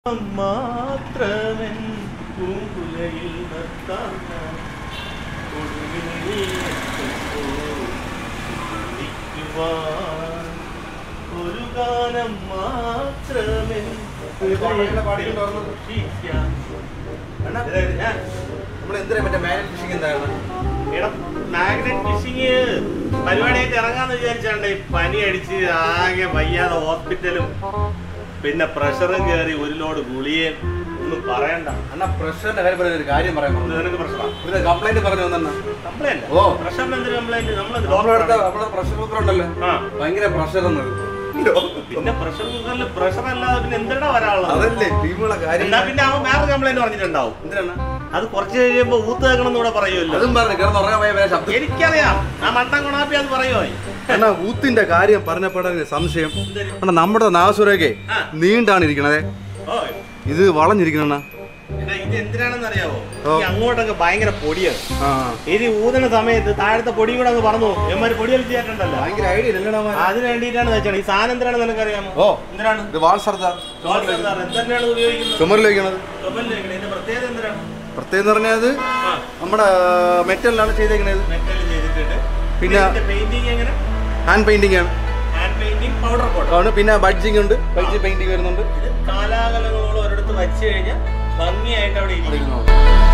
മാത്രമൻ പൂങ്കുലയിൽ നിർത്താൻ ഒടുവിൽ നീ എത്തുമ്പോൾ വിളിക്കുവാൻ ഒരു ഗാനം മാത്രമേ പാടില്ല, പാടിയിട്ടുണ്ടായിരുന്നു. സൂക്ഷിക്കാൻ. അണ്ണാ, ഇതായത് ഞാൻ നമ്മൾ എന്തിനാ മറ്റേ മാനേജ് ഫിഷിംഗ് എന്താണ് എടാ മാഗ്നറ്റ് ഫിഷിങ് പരിപാടിയായിട്ട് ഇറങ്ങാന്ന് വിചാരിച്ചാണ്ട് ഈ പനി അടിച്ച് ആകെ വയ്യാതെ ഹോസ്പിറ്റലും പിന്നെ പ്രഷറും കയറി ഒരു ലോഡ് ഗുളിയേം ഒന്നും പറയണ്ട അണ്ണാ പ്രഷറിന്റെ കാര്യം പറയുന്ന ഒരു കാര്യം പറയാൻ ഇത് പറഞ്ഞു നിനക്ക് പ്രഷറാണ് ഒരു കംപ്ലൈന്റ് പറഞ്ഞു വന്നെണ്ണ കംപ്ലൈന്റ് ഓ. പ്രഷറിന് എന്തൊരു കംപ്ലൈന്റ് നമ്മളത് നമ്മുടെ അടുത്ത ഡോക്ടർ നമ്മുടെ പ്രഷർ കുക്കർ ഉണ്ടല്ലോ ആ ഭയങ്കര പ്രഷർ എന്നത് പിന്നെ പ്രഷർ കുക്കറിൽ പ്രഷർ അല്ലാതെ പിന്നെ എന്തിനാ വരാനുള്ളത് അതല്ലേ ടീമുകളെ കാര്യം എന്നാ പിന്നെ അവൻ വേറെ കംപ്ലൈന്റ് പറഞ്ഞിട്ടുണ്ടാവും എന്തിനാണ് അത് കുറച്ച് കഴിയുമ്പോ ഊത്ത് കേൾക്കണം എന്ന് കൂടെ പറയുമല്ലോ അതും പറഞ്ഞു കിടന്ന് ഉറങ്ങാൻ പോയ വേറെ ശബ്ദം എനിക്കറിയാം ആ മണ്ടൻ കൊണാപ്പി അത് പറയുമോ അണ്ണാ ഊത്തിന്റെ കാര്യം പറഞ്ഞപ്പോഴാണ് സംശയം എന്തൊരു അണ്ണാ നമ്മുടെ നാസുരൊക്കെ ആ. നീണ്ടാണ് ഇരിക്കണത് ഓ ഇത് വളഞ്ഞിരിക്കണ എടാ, ഇത് എന്തിനാണെന്ന് അറിയാവോ ഓ. ഈ അങ്ങോട്ടൊക്കെ ഭയങ്കര പൊടിയാണ് ആ ഇത് ഊതുന്ന സമയത്ത് താഴത്തെ പൊടിയും കൂടെ അങ്ങ് പറഞ്ഞു എമ്മാര് പൊടി വലിച്ചു ചേട്ടണ്ടല്ലോ ഭയങ്കര ഐഡിയ ഇല്ലടാ അതിന് വേണ്ടിയിട്ടാണ് വെച്ചാണ് ഈ സാധനം എന്തിനാണെന്ന് നിനക്കറിയാമോ ഓ എന്തിനാണ് ഇത് വാൾ സർദാർ സോൾട്ട് സർദാർ എന്തിനാണ് ഇത് ഉപയോഗിക്കുന്നത് ചുമരിലേക്കണത് ചുമലിലേക്ക് ഇതിന്റെ പ്രത്യേകത എന്തിനാണ് പ്രത്യേകം എന്ന് പറഞ്ഞാൽ അത് ആ നമ്മുടെ മെറ്റലിലാണ് ചെയ്തേക്കുന്നത് മെറ്റൽ ചെയ്തിട്ടുണ്ട് പിന്നെ- പെയിന്റിങ് എങ്ങനെ ഹാൻഡ് പെയിന്റിംഗ് ആണ് ഹാൻഡ് പെയിന്റിങ് പൗഡർ കോട്ട് ആണ് പിന്നെ ബഡ്ജിങ് ഉണ്ട് ബഡ്ജി പെയിന്റിംഗ് വരുന്നുണ്ട് ഇത് കാലാകാലങ്ങളോളം ഒരിടത്ത് വെച്ച് കഴിഞ്ഞാൽ ഭംഗിയായിട്ട് അവിടെ ഇരിക്കും ഇരിക്കുന്നു.